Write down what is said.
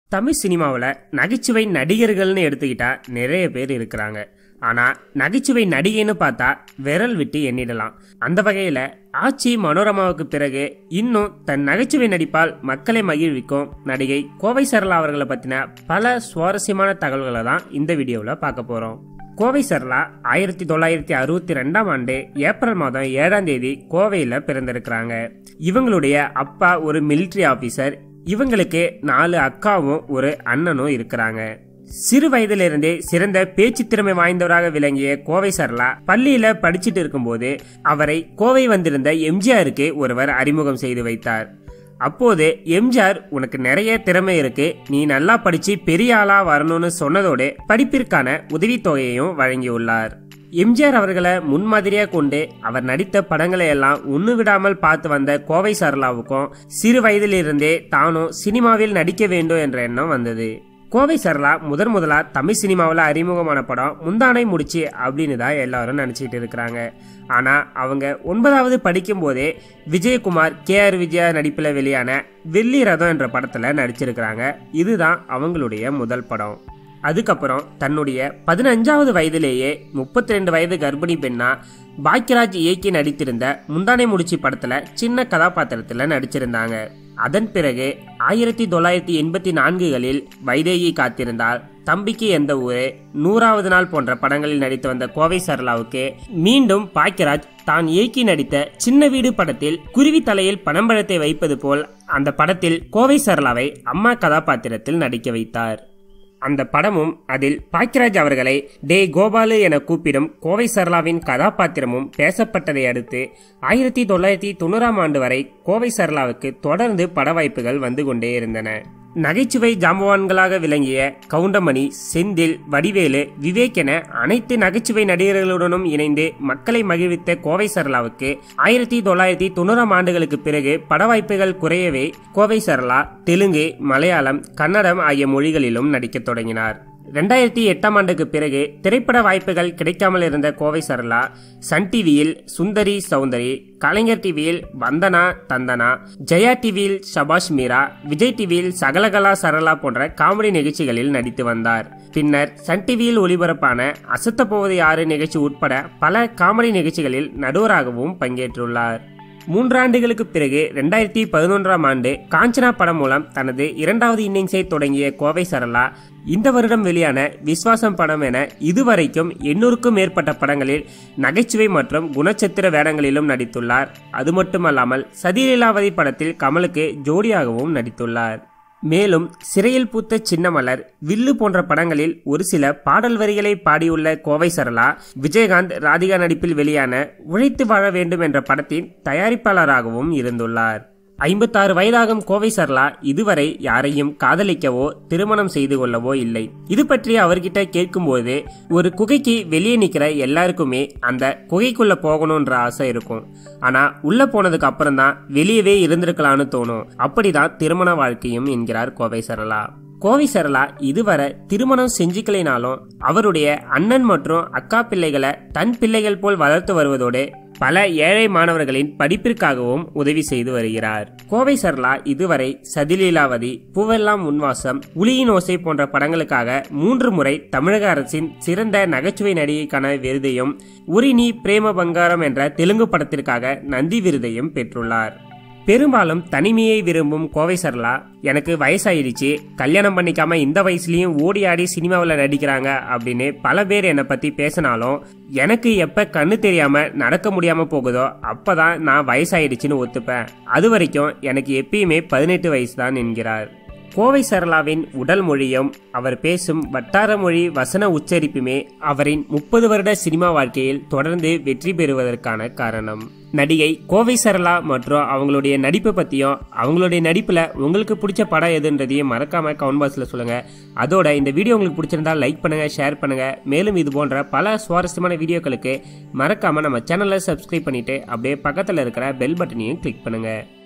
தமிழ் சினிமாவில் நகைச்சுவை நடிகர்கள்னு எடுத்துக்கிட்டா நிறைய பேர் இருக்கிறாங்க ஆனால் நகைச்சுவை நடிகைன்னு பார்த்தா விரல் விட்டு எண்ணிடலாம் அந்த வகையில் ஆச்சி மனோரமாவுக்கு பிறகு இன்னும் தன் நகைச்சுவை நடிப்பால் மக்களை மகிழ்விக்கும் நடிகை கோவை சரளா அவர்களை பற்றின பல சுவாரஸ்யமான தகவல்களை தான் இந்த வீடியோவில் பார்க்க போகிறோம் கோவை சரளா ஆயிரத்தி தொள்ளாயிரத்தி அறுபத்தி ரெண்டாம் ஆண்டு ஏப்ரல் மாதம் ஏழாம் தேதி கோவையில் பிறந்திருக்கிறாங்க இவங்களுடைய அப்பா ஒரு மிலிட்ரி ஆபீசர் இவங்களுக்கு நாலு அக்காவும் ஒரு அண்ணனும் இருக்கிறாங்க சிறு வயதிலிருந்தே சிறந்த பேச்சு திறமை வாய்ந்தவராக விளங்கிய கோவை சரளா பள்ளியில படிச்சுட்டு இருக்கும்போது அவரை கோவை வந்திருந்த எம்ஜிஆருக்கு ஒருவர் அறிமுகம் செய்து வைத்தார் அப்போது எம்ஜிஆர் உனக்கு நிறைய திறமை இருக்கு நீ நல்லா படிச்சு பெரிய ஆளா வரணும்னு சொன்னதோடு படிப்பிற்கான உதவித்தொகையையும் வழங்கியுள்ளார் எம்ஜிஆர் அவர்களை முன்மாதிரியா கொண்டு அவர் நடித்த படங்களை எல்லாம் ஒண்ணு விடாமல் பார்த்து வந்த கோவை சரளாவுக்கும் சிறு வயதிலிருந்தே தானும் சினிமாவில் நடிக்க வேண்டும் என்ற எண்ணம் வந்தது கோவை சரளா முதன் முதலா தமிழ் சினிமாவில் அறிமுகமான படம் முந்தானை முடிச்சு அப்படின்னு தான் எல்லாரும் நினச்சிக்கிட்டு இருக்கிறாங்க ஆனால் அவங்க ஒன்பதாவது படிக்கும் போதே விஜயகுமார் கே ஆர் விஜயா நடிப்பில் வெளியான வெள்ளி ரதம் என்ற படத்தில் நடிச்சிருக்கிறாங்க இதுதான் அவங்களுடைய முதல் படம் அதுக்கப்புறம் தன்னுடைய பதினஞ்சாவது வயதிலேயே முப்பத்தி ரெண்டு வயது கர்ப்பிணி பெண்ணா பாக்யராஜ் இயக்கி நடித்திருந்த முந்தானை முடிச்சி படத்துல சின்ன கதாபாத்திரத்துல நடிச்சிருந்தாங்க அதன் பிறகு ஆயிரத்தி தொள்ளாயிரத்தி எண்பத்தி நான்குகளில் வைதேகி காத்திருந்தால் தம்பிக்கு எந்த ஊரு நூறாவது நாள் போன்ற படங்களில் நடித்து வந்த கோவை சரளாவுக்கு மீண்டும் பாக்யராஜ் தான் இயக்கி நடித்த சின்ன வீடு படத்தில் குருவி தலையில் பனம்பழத்தை வைப்பது போல் அந்த படத்தில் கோவை சரளாவை அம்மா கதாபாத்திரத்தில் நடிக்க வைத்தார் அந்த படமும் அதில் பாக்கியராஜ் அவர்களை டே கோபாலு என கூப்பிடும் கோவை சரளாவின் கதாபாத்திரமும் பேசப்பட்டதை அடுத்து ஆயிரத்தி தொள்ளாயிரத்தி தொண்ணூறாம் ஆண்டு வரை கோவை சரளாவுக்கு தொடர்ந்து பட வாய்ப்புகள் வந்து கொண்டே இருந்தன நகைச்சுவை ஜாம்பவான்களாக விளங்கிய கவுண்டமணி செந்தில் வடிவேலு விவேக் என அனைத்து நகைச்சுவை நடிகர்களுடனும் இணைந்து மக்களை மகிழ்வித்த கோவை சரளாவுக்கு ஆயிரத்தி தொள்ளாயிரத்தி தொண்ணூறாம் ஆண்டுகளுக்கு பிறகு பட வாய்ப்புகள் குறையவே கோவை சரளா தெலுங்கு மலையாளம் கன்னடம் ஆகிய மொழிகளிலும் நடிக்கத் தொடங்கினார் ரெண்டாயிரத்தி எட்டாம் ஆண்டுக்கு பிறகு திரைப்பட வாய்ப்புகள் கிடைக்காமல் இருந்த கோவை சரளா சன் டிவியில் சுந்தரி சௌந்தரி கலைஞர் டிவியில் வந்தனா தந்தனா ஜெயா டிவியில் சபாஷ் மீரா விஜய் டிவியில் சகலகலா சரளா போன்ற காமெடி நிகழ்ச்சிகளில் நடித்து வந்தார் பின்னர் சன் டிவியில் ஒளிபரப்பான அசத்த போவது யாரு நிகழ்ச்சி உட்பட பல காமெடி நிகழ்ச்சிகளில் நடுவராகவும் பங்கேற்றுள்ளார் மூன்றாண்டுகளுக்கு பிறகு ரெண்டாயிரத்தி பதினொன்றாம் ஆண்டு காஞ்சனா படம் மூலம் தனது இரண்டாவது இன்னிங்ஸை தொடங்கிய கோவை சரளா இந்த வருடம் வெளியான விஸ்வாசம் படம் என இதுவரைக்கும் எண்ணூறுக்கும் மேற்பட்ட படங்களில் நகைச்சுவை மற்றும் குணச்சித்திர வேடங்களிலும் நடித்துள்ளார் அது மட்டுமல்லாமல் சதிலீலாவதி படத்தில் கமலுக்கு ஜோடியாகவும் நடித்துள்ளார் மேலும் சிறையில் பூத்த சின்னமலர் வில்லு போன்ற படங்களில் ஒரு சில பாடல் வரிகளை பாடியுள்ள கோவை சரளா விஜயகாந்த் ராதிகா நடிப்பில் வெளியான உழைத்து வாழ வேண்டும் என்ற படத்தின் தயாரிப்பாளராகவும் இருந்துள்ளார் ஐம்பத்தாறு வயதாகும் கோவை சர்லா இதுவரை யாரையும் காதலிக்கவோ திருமணம் செய்து கொள்ளவோ இல்லை இது பற்றி அவர்கிட்ட கேட்கும்போது ஒரு குகைக்கு வெளியே நிக்கிற எல்லாருக்குமே அந்த குகைக்குள்ள போகணுன்ற ஆசை இருக்கும் ஆனா உள்ள போனதுக்கு அப்புறம் தான் வெளியவே இருந்திருக்கலாம்னு தோணும் அப்படிதான் திருமண வாழ்க்கையும் என்கிறார் கோவை சரளா கோவை சரளா இதுவரை திருமணம் செஞ்சுக்கலைனாலும் அவருடைய அண்ணன் மற்றும் அக்கா பிள்ளைகளை தன் பிள்ளைகள் போல் வளர்த்து வருவதோடு பல ஏழை மாணவர்களின் படிப்பிற்காகவும் உதவி செய்து வருகிறார் கோவை சர்லா இதுவரை சதிலீலாவதி பூவெல்லாம் உன்வாசம் உளியின் ஓசை போன்ற படங்களுக்காக மூன்று முறை தமிழக அரசின் சிறந்த நகைச்சுவை நடிகைக்கான விருதையும் உரினி பிரேம பங்காரம் என்ற தெலுங்கு படத்திற்காக நந்தி விருதையும் பெற்றுள்ளார் பெரும்பாலும் தனிமையை விரும்பும் கோவை சர்லா எனக்கு வயசாயிடுச்சு கல்யாணம் பண்ணிக்காம இந்த வயசுலயும் ஓடி ஆடி சினிமாவில் நடிக்கிறாங்க அப்படின்னு பல பேர் என்னை பத்தி பேசினாலும் எனக்கு எப்ப கண்ணு தெரியாம நடக்க முடியாம போகுதோ அப்பதான் நான் வயசாயிடுச்சுன்னு ஒத்துப்பேன் அது வரைக்கும் எனக்கு எப்பயுமே பதினெட்டு வயசு தான் என்கிறார் கோவை சரளாவின் உடல் மொழியும் அவர் பேசும் வட்டார மொழி வசன உச்சரிப்புமே அவரின் முப்பது வருட சினிமா வாழ்க்கையில் தொடர்ந்து வெற்றி பெறுவதற்கான காரணம் நடிகை கோவை சரளா மற்றும் அவங்களுடைய நடிப்பை பற்றியும் அவங்களுடைய நடிப்பில் உங்களுக்கு பிடிச்ச படம் எதுன்றதையும் மறக்காம கவுண்ட் பாக்ஸில் சொல்லுங்க அதோட இந்த வீடியோ உங்களுக்கு பிடிச்சிருந்தா லைக் பண்ணுங்க ஷேர் பண்ணுங்க மேலும் இது போன்ற பல சுவாரஸ்யமான வீடியோக்களுக்கு மறக்காம நம்ம சேனலை சப்ஸ்கிரைப் பண்ணிட்டு அப்படியே பக்கத்தில் இருக்கிற பெல் பட்டனையும் கிளிக் பண்ணுங்க